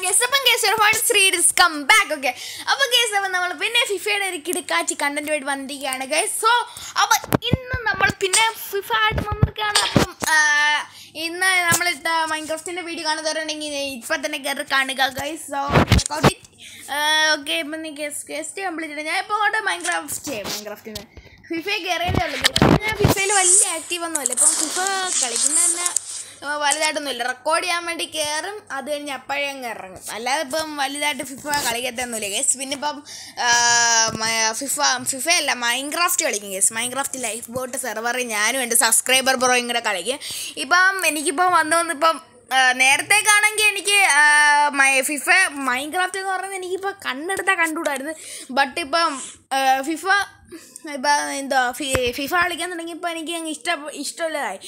Guess അപ്പം guys ശ്രീഡിസ് come back okay അപ്പോൾ കേസ് അപ്പം നമ്മൾ പിന്നെ ഫിഫയുടെ ഒരു കിടക്കാച്ചി കണ്ടന്റുമായിട്ട് വന്നിരിക്കുകയാണ് ഗൈസ് സോ അപ്പം ഇന്ന് നമ്മൾ പിന്നെ ഫിഫ ആയിട്ട് വന്നിരിക്കുകയാണ് അപ്പം ആ, ഇന്ന് നമ്മൾ മൈൻക്രാഫ്റ്റിൻ്റെ വീഡിയോ കാണുന്നവരുണ്ടെങ്കിൽ ഇപ്പം തന്നെ കയറി കാണുക ഗൈസ് സോ ഓക്കെ ഇപ്പം നീ ഗസ്റ്റ് കംപ്ലീറ്റ് ചെയ്യണം ഞാൻ ഇപ്പോൾ കൊണ്ട് മൈൻക്രാഫ്റ്റ് ചെയ്യും മൈൻക്രാഫ്റ്റിന് ഫിഫയെ കയറിയതേ ഉള്ളൂ ഞാൻ ഫിഫയിൽ വലിയ ആക്റ്റീവ് ഒന്നുമില്ല ഇപ്പം ഫിഫ കളിക്കുന്ന തന്നെ ആ, വലുതായിട്ടൊന്നുമില്ല റെക്കോർഡ് ചെയ്യാൻ വേണ്ടി കയറും അത് കഴിഞ്ഞ് അപ്പോഴേ അങ്ങ് ഇറങ്ങും അല്ലാതെ ഇപ്പം വലുതായിട്ട് ഫിഫ കളിക്കത്തൊന്നുമില്ല ഗേസ് പിന്നെ ഇപ്പം ആ, മ- ഫിഫ ഫിഫ അല്ല മൈൻക്രാഫ്റ്റ് കളിക്കും ഗേസ് മൈൻക്രാഫ്റ്റ് ലൈഫ് ബോട്ട് സെർവറിൽ ഞാനും എൻ്റെ സബ്സ്ക്രൈബർ ബ്രോയും കൂടെ കളിക്കും ഇപ്പം എനിക്കിപ്പം വന്നു വന്നിപ്പം ആ, നേരത്തേക്കാണെങ്കിൽ എനിക്ക് ആ, മൈ- ഫിഫ മൈൻക്രാഫ്റ്റ് എന്ന് പറയുന്നത് എനിക്കിപ്പോൾ കണ്ണെടുത്താൽ കണ്ടുകൂടായിരുന്നു ബട്ട് ഇപ്പം ആ, ഫിഫ ഇപ്പം എന്താ ഫി ഫിഫ കളിക്കാൻ തുടങ്ങിയപ്പോൾ എനിക്ക് അങ്ങ് ഇഷ്ടം ഇഷ്ടമുള്ളതായി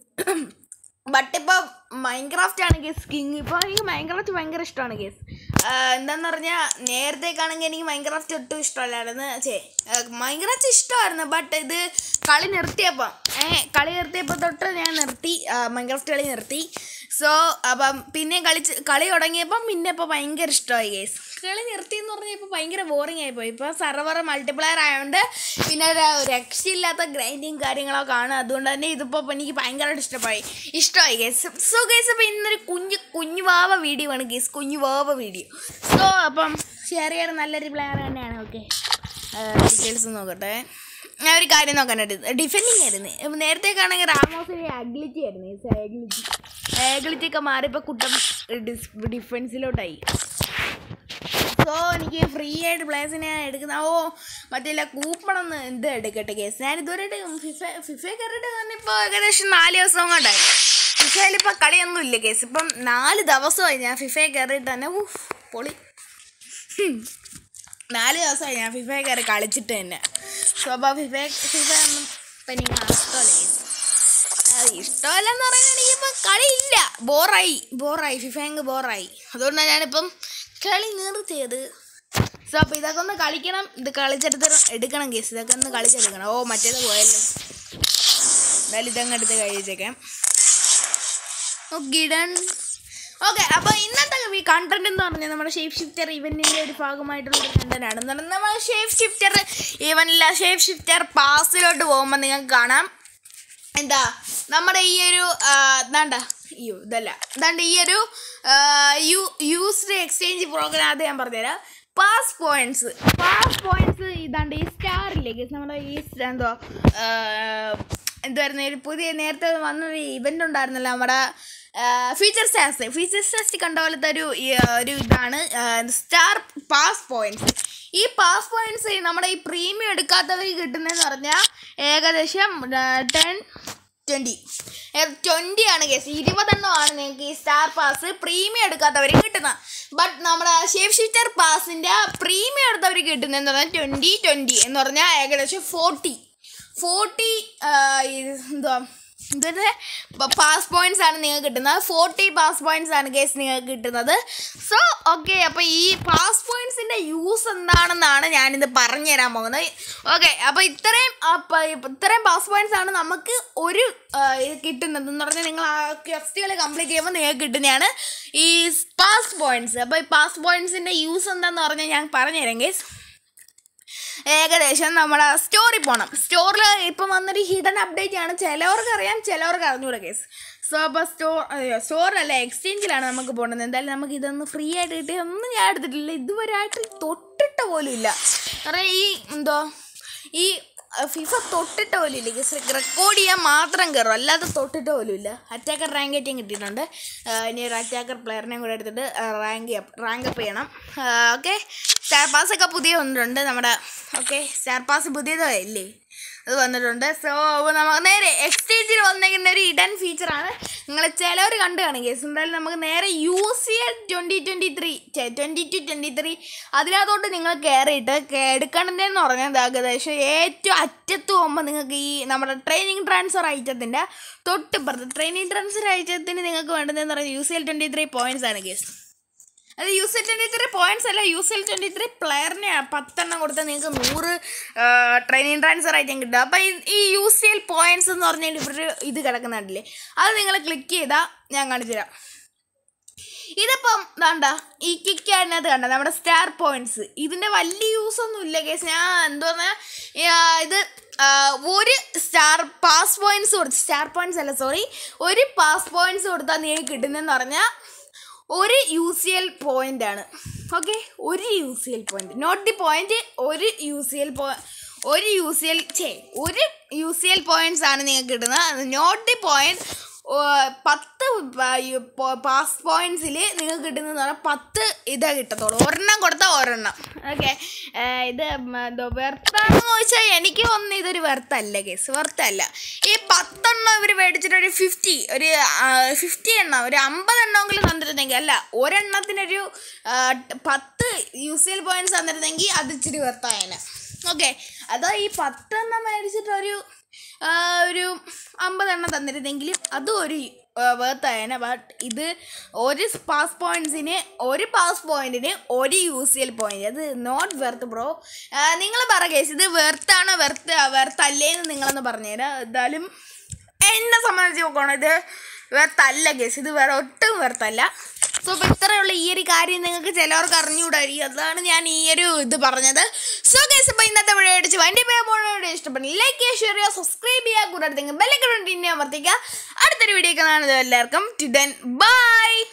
ബട്ട് ഇപ്പോൾ മൈൻക്രാഫ്റ്റ് ആണ് കേസ് കിങ് ഇപ്പോൾ എനിക്ക് മൈൻക്രാഫ്റ്റ് ഭയങ്കര ഇഷ്ടമാണ് കേസ് എന്താന്ന് പറഞ്ഞാൽ നേരത്തേക്കാണെങ്കിൽ എനിക്ക് മൈൻക്രാഫ്റ്റ് ഒട്ടും ഇഷ്ടമല്ലായിരുന്നു ചേ മൈൻക്രാഫ്റ്റ് ഇഷ്ടമായിരുന്നു ബട്ട് ഇത് കളി നിർത്തിയപ്പോൾ ഏ കളി നിർത്തിയപ്പോൾ തൊട്ട് ഞാൻ നിർത്തി മൈൻക്രാഫ്റ്റ് കളി നിർത്തി സോ അപ്പം പിന്നെ കളിച്ച് കളി തുടങ്ങിയപ്പം പിന്നെ ഇപ്പോൾ ഭയങ്കര ഇഷ്ടമായി കേസ് കളി നിർത്തി എന്ന് പറഞ്ഞാൽ ഇപ്പോൾ ഭയങ്കര ബോറിംഗ് ആയിപ്പോയി ഇപ്പോൾ സർവർ മൾട്ടിപ്ലെയർ ആയതുകൊണ്ട് പിന്നെ ഒരു രക്ഷയില്ലാത്ത ഗ്രൈൻഡിങ് കാര്യങ്ങളൊക്കെ ആണ് അതുകൊണ്ട് തന്നെ ഇതിപ്പോൾ എനിക്ക് ഭയങ്കരമായിട്ട് ഇഷ്ടമായി ഇഷ്ടമായി കേസ് സോ കേസ് അപ്പോൾ ഇന്നൊരു കുഞ്ഞു കുഞ്ഞു വാവ വീഡിയോ ആണ് കേസ് കുഞ്ഞു വാവ വീഡിയോ സോ അപ്പം ഷെയർ ചെയ്യാൻ നല്ലൊരു പ്ലെയർ തന്നെയാണ് ഓക്കെ ഡീറ്റെയിൽസ് നോക്കട്ടെ ഞാൻ ഒരു കാര്യം നോക്കാനായിട്ട് ഡിഫെൻഡിങ് ആയിരുന്നു ഇപ്പം നേരത്തേക്കാണെങ്കിൽ റാമോസിന് അഗ്ലിറ്റി ആയിരുന്നു അഗ്ലിറ്റി അഗ്ലിറ്റി ഒക്കെ മാറിയപ്പോൾ കുട്ടം ഡിഫൻസിലോട്ടായി സോ എനിക്ക് ഫ്രീ ആയിട്ട് പ്ലേസിനെ എടുക്കുന്ന ഓ മറ്റേ കൂപ്പണൊന്ന് എന്ത് എടുക്കട്ടെ കേസ് ഞാൻ ഇതുവരെ ഫിഫ ഫിഫ കയറിയിട്ട് തന്നെ ഇപ്പോൾ ഏകദേശം നാല് ദിവസം കൊണ്ടായി ഫിഫയിലിപ്പോൾ കളിയൊന്നും ഇല്ല കേസ് ഇപ്പം നാല് ദിവസമായി ഞാൻ ഫിഫയെ കയറിയിട്ട് തന്നെ ഊഫ് പൊളി ഹും. നാല് ദിവസമായി ഞാൻ ഫിഫയെ കയറി കളിച്ചിട്ട് തന്നെ സോ അപ്പോൾ ഫിഫ ഫിഫ ഒന്നും ഇപ്പം എനിക്ക് ഇഷ്ടമല്ല കേസ് അത് ഇഷ്ടമല്ലെന്ന് പറയുന്നത് എനിക്കിപ്പോൾ കളിയില്ല ബോറായി ബോറായി ഫിഫ അങ്ങ് ബോറായി അതുകൊണ്ടാണ് ഞാനിപ്പം കളി നിർത്തിയത് സോ അപ്പോൾ ഇതൊക്കെ ഒന്ന് കളിക്കണം ഇത് കളിച്ചെടുത്ത് എടുക്കണം കേസ് ഇതൊക്കെ ഒന്ന് കളിച്ചെടുക്കണം ഓ മറ്റേത് പോയല്ലോ എന്തായാലും ഇതങ്ങ് എടുത്ത് കഴിച്ചേക്കാം ഓക്കെ ഡൺ ഓക്കെ അപ്പോൾ ഇന്നത്തെ ഈ കണ്ടന്റ് എന്ന് പറഞ്ഞാൽ നമ്മുടെ ഷേപ്പ് ഷിഫ്റ്റർ ഇവന്റിൻ്റെ ഒരു ഭാഗമായിട്ടുള്ള ഒരു കണ്ടന്റ് ആണ് എന്ന് പറഞ്ഞാൽ നമ്മൾ ഷേപ്പ് ഷിഫ്റ്റർ ഇവനില്ല ഷേപ്പ് ഷിഫ്റ്റർ പാസിലോട്ട് പോകുമ്പോൾ നിങ്ങൾക്ക് കാണാം എന്താ നമ്മുടെ ഈ ഒരു ഇതാണ്ട അയ്യോ ഇതല്ല ഇതാണ്ട് ഈ ഒരു യു യൂസ്ഡ് എക്സ്ചേഞ്ച് പ്രോഗ്രാം അത് ഞാൻ പറഞ്ഞുതരാം പാസ് പോയിന്റ്സ് പാസ് പോയിന്റ്സ് ഇതാണ്ട് ഈ സ്റ്റാറില്ലേ ഗസ് നമ്മുടെ ഈ സ് എന്തോ എന്തായിരുന്നു ഒരു പുതിയ നേരത്തെ വന്നൊരു ഇവൻ്റ് ഉണ്ടായിരുന്നല്ലോ നമ്മുടെ ഫീച്ചർ സ്റ്റാസ് ഫീച്ചർ സ്റ്റാസ്റ്റ് കണ്ട പോലത്തെ ഒരു ഈ, ഒരു ഇതാണ് സ്റ്റാർ പാസ് പോയിന്റ്സ് ഈ പാസ് പോയിന്റ്സ് നമ്മുടെ ഈ പ്രീമിയം എടുക്കാത്തവർ കിട്ടുന്നതെന്ന് പറഞ്ഞാൽ ഏകദേശം ടെൻ ട്വൻറ്റി ട്വൻറ്റി ആണ് കേസ് ഇരുപതെണ്ണമാണ് നിങ്ങൾക്ക് ഈ സ്റ്റാർ പാസ് പ്രീമിയം എടുക്കാത്തവർ കിട്ടുന്നത് ബട്ട് നമ്മുടെ ഷേപ്പ് ഷിഫ്റ്റർ പാസിൻ്റെ പ്രീമിയം എടുത്തവർ കിട്ടുന്നതെന്ന് പറഞ്ഞാൽ ട്വൻറ്റി ട്വൻറ്റി എന്ന് പറഞ്ഞാൽ ഏകദേശം ഫോർട്ടി ഫോർട്ടി എന്തുവാ ഇതൊരു പാസ് പോയിന്റ്സ് ആണ് നിങ്ങൾക്ക് കിട്ടുന്നത് ഫോർട്ടി പാസ് പോയിന്റ്സ് ആണ് കേസ് നിങ്ങൾക്ക് കിട്ടുന്നത് സോ ഓക്കെ അപ്പോൾ ഈ പാസ് പോയിന്റ്സിൻ്റെ യൂസ് എന്താണെന്നാണ് ഞാനിത് പറഞ്ഞു തരാൻ പോകുന്നത് ഓക്കെ അപ്പോൾ ഇത്രയും അപ്പോൾ ഇത്രയും പാസ് പോയിന്റ്സ് ആണ് നമുക്ക് ഒരു ആ, ഇത് കിട്ടുന്നത് എന്ന് പറഞ്ഞാൽ നിങ്ങൾ ആ ക്വസ്റ്റുകൾ കംപ്ലീറ്റ് ചെയ്യുമ്പോൾ നിങ്ങൾക്ക് കിട്ടുന്നതാണ് ഈ പാസ് പോയിന്റ്സ് അപ്പോൾ ഈ പാസ് പോയിന്റ്സിൻ്റെ യൂസ് എന്താണെന്ന് പറഞ്ഞാൽ ഞാൻ പറഞ്ഞുതരാം കേസ് ഏകദേശം നമ്മുടെ സ്റ്റോറിൽ പോകണം സ്റ്റോറിൽ ഇപ്പം വന്നൊരു ഹിഡൻ അപ്ഡേറ്റ് ആണ് ചിലവർക്ക് അറിയാം ചിലവർക്ക് അറിഞ്ഞൂടെ കേസ് സോ അപ്പോൾ സ്റ്റോർ സ്റ്റോറല്ല എക്സ്ചേഞ്ചിലാണ് നമുക്ക് പോകേണ്ടത് എന്തായാലും നമുക്ക് ഇതൊന്ന് ഫ്രീ ആയിട്ട് കിട്ടി ഒന്നും ഞാൻ എടുത്തിട്ടില്ല ഇതുവരെ ആയിട്ട് തൊട്ടിട്ട് പോലും ഇല്ല കാരണം ഈ എന്തോ ഈ ഫിഫ തൊട്ടിട്ട് പോലും ഇല്ല ഗസ് റെക്കോർഡ് ചെയ്യാൻ മാത്രം കയറും അല്ലാതെ തൊട്ടിട്ട് പോലും ഇല്ല അറ്റാക്കർ റാങ്ക് ഏറ്റവും കിട്ടിയിട്ടുണ്ട് ആ, ഇനി ഒരു അറ്റാക്കർ പ്ലെയറിനെ കൂടെ എടുത്തിട്ട് റാങ്ക് റാങ്ക് അപ്പ് ചെയ്യണം ഓക്കെ സ്റ്റാർ പാസ് ഒക്കെ പുതിയ വന്നിട്ടുണ്ട് നമ്മുടെ ഓക്കെ സ്റ്റാർ പാസ് പുതിയതല്ലേ അത് വന്നിട്ടുണ്ട് സോ നമുക്ക് നേരെ എക്സ്ചേഞ്ചിൽ വന്നിരിക്കുന്ന ഒരു ഇഡൻ ഫീച്ചറാണ് നിങ്ങൾ ചിലവർ കണ്ടു കാണും കേസ് എന്തായാലും നമുക്ക് നേരെ യൂസ് ചെയ്യാൻ twenty twenty three twenty two twenty three അതിനകത്തോട്ട് നിങ്ങൾ കയറിയിട്ട് എടുക്കണതെന്ന് പറഞ്ഞാൽ ഏകദേശം ഏറ്റവും അറ്റത്ത് പോകുമ്പോൾ നിങ്ങൾക്ക് ഈ നമ്മുടെ ട്രെയിനിങ് ട്രാൻസ്ഫർ ഐറ്റത്തിൻ്റെ തൊട്ടിപ്പുറത്ത് ട്രെയിനിങ് ട്രാൻസ്ഫർ ഐറ്റത്തിന് നിങ്ങൾക്ക് വേണ്ടതെന്ന് പറഞ്ഞാൽ യൂസ് ചെയ്യാൻ ട്വൻറ്റി ത്രീ പോയിൻറ്റ്സ് ആണ് കേസ് അത് use L twenty three points അല്ല യൂസ് എൽ ട്വൻറ്റി ത്രീ പ്ലെയറിന് പത്തെണ്ണം കൊടുത്താൽ നിങ്ങൾക്ക് നൂറ് ട്രെയിനിങ് ട്രാൻസ്ഫർ ആയിട്ട് കിട്ടും അപ്പോൾ ഈ യൂസ് എൽ പോയിന്റ്സ് എന്ന് പറഞ്ഞാൽ ഇവിടെ ഒരു ഇത് കിടക്കുന്നുണ്ടല്ലേ അത് നിങ്ങൾ ക്ലിക്ക് ചെയ്താൽ ഞാൻ കാണിച്ചു തരാം ഇതിപ്പം വേണ്ട ഈ കിക്ക് അതിനകത്ത് കണ്ട നമ്മുടെ സ്റ്റാർ പോയിന്റ്സ് ഇതിന്റെ വലിയ യൂസ് ഒന്നും ഇല്ല കേസ് ഞാൻ എന്തോന്ന് ഇത് ആ, ഒരു സ്റ്റാർ പാസ് പോയിന്റ്സ് കൊടുത്ത് സ്റ്റാർ പോയിന്റ്സ് അല്ല സോറി ഒരു പാസ് പോയിന്റ്സ് കൊടുത്താൽ നീ കിട്ടുന്നതെന്ന് പറഞ്ഞാൽ ഒരു യു സി എൽ പോയിന്റ് ആണ് ഓക്കെ ഒരു U C L point not the point ഒരു യു സി എൽ പോ ഒരു യു സി എൽ ചേ ഒരു യു സി എൽ പോയിന്റ്സ് ആണ് നിങ്ങൾക്ക് കിട്ടുന്നത് നോട്ട് ദി പോയിന്റ് പത്ത് പാസ് പോയിന്റ്സിൽ നിങ്ങൾക്ക് കിട്ടുന്നതെന്ന് പറഞ്ഞാൽ പത്ത് ഇതേ കിട്ടത്തുള്ളൂ ഒരെണ്ണം കൊടുത്താൽ ഒരെണ്ണം ഓക്കെ ഇത് വെർത്താണെന്ന് ചോദിച്ചാൽ എനിക്ക് തോന്നുന്നു ഇതൊരു വെർത്തല്ല കേസ് വെർത്തല്ല ഈ പത്തെണ്ണം ഇവർ മേടിച്ചിട്ട് ഒരു ഫിഫ്റ്റി ഒരു ഫിഫ്റ്റി എണ്ണം ഒരു അമ്പത് എണ്ണമെങ്കിലും തന്നിരുന്നെങ്കിൽ അല്ല ഒരെണ്ണത്തിനൊരു ആ, പത്ത് യു സി എൽ പോയിന്റ്സ് തന്നിരുന്നെങ്കിൽ അത് ഇച്ചിരി വെർത്തായേനെ ഓക്കെ അതോ ഈ പത്തെണ്ണം മേടിച്ചിട്ടൊരു ആ, ഒരു അമ്പതെണ്ണം തന്നിരുന്നെങ്കിൽ അതും ഒരു വേർത്തായേനെ ബട്ട് ഇത് ഒരു പാസ് പോയിന്റ്സിന് ഒരു പാസ് പോയിന്റിന് ഒരു യു സി എൽ പോയിന്റ് അത് നോട്ട് വെർത്ത് ബ്രോ നിങ്ങൾ പറ കേസ് ഇത് വെർത്താണോ വെർത്ത് വെർത്തല്ലേന്ന് നിങ്ങളൊന്ന് പറഞ്ഞുതരാം എന്തായാലും എന്നെ സംബന്ധിച്ച് നോക്കണം ഇത് വെർത്തല്ല കേസ് ഇത് വേറെ ഒട്ടും വെർത്തല്ല സോ അപ്പോൾ ഇത്രയുള്ള ഈ ഒരു കാര്യം നിങ്ങൾക്ക് ചിലവർക്ക് അറിഞ്ഞുകൂടായിരിക്കും അതാണ് ഞാൻ ഈ ഒരു ഇത് പറഞ്ഞത് സോ കേസ് അപ്പോൾ ഇന്നത്തെ വീഡിയോ അടിച്ച് വണ്ടി പോയ വീഡിയോ ഇഷ്ടപ്പെടുന്നു ലൈക്ക് ചെയ്യുക ഷെയർ ചെയ്യുക സബ്സ്ക്രൈബ് ചെയ്യുക കൂടാതെ ബെല്ലൊക്കെ അമർത്തിക്കുക അടുത്തൊരു വീഡിയോ കാണുന്നത് എല്ലാവർക്കും ടു ദെൻ ബൈ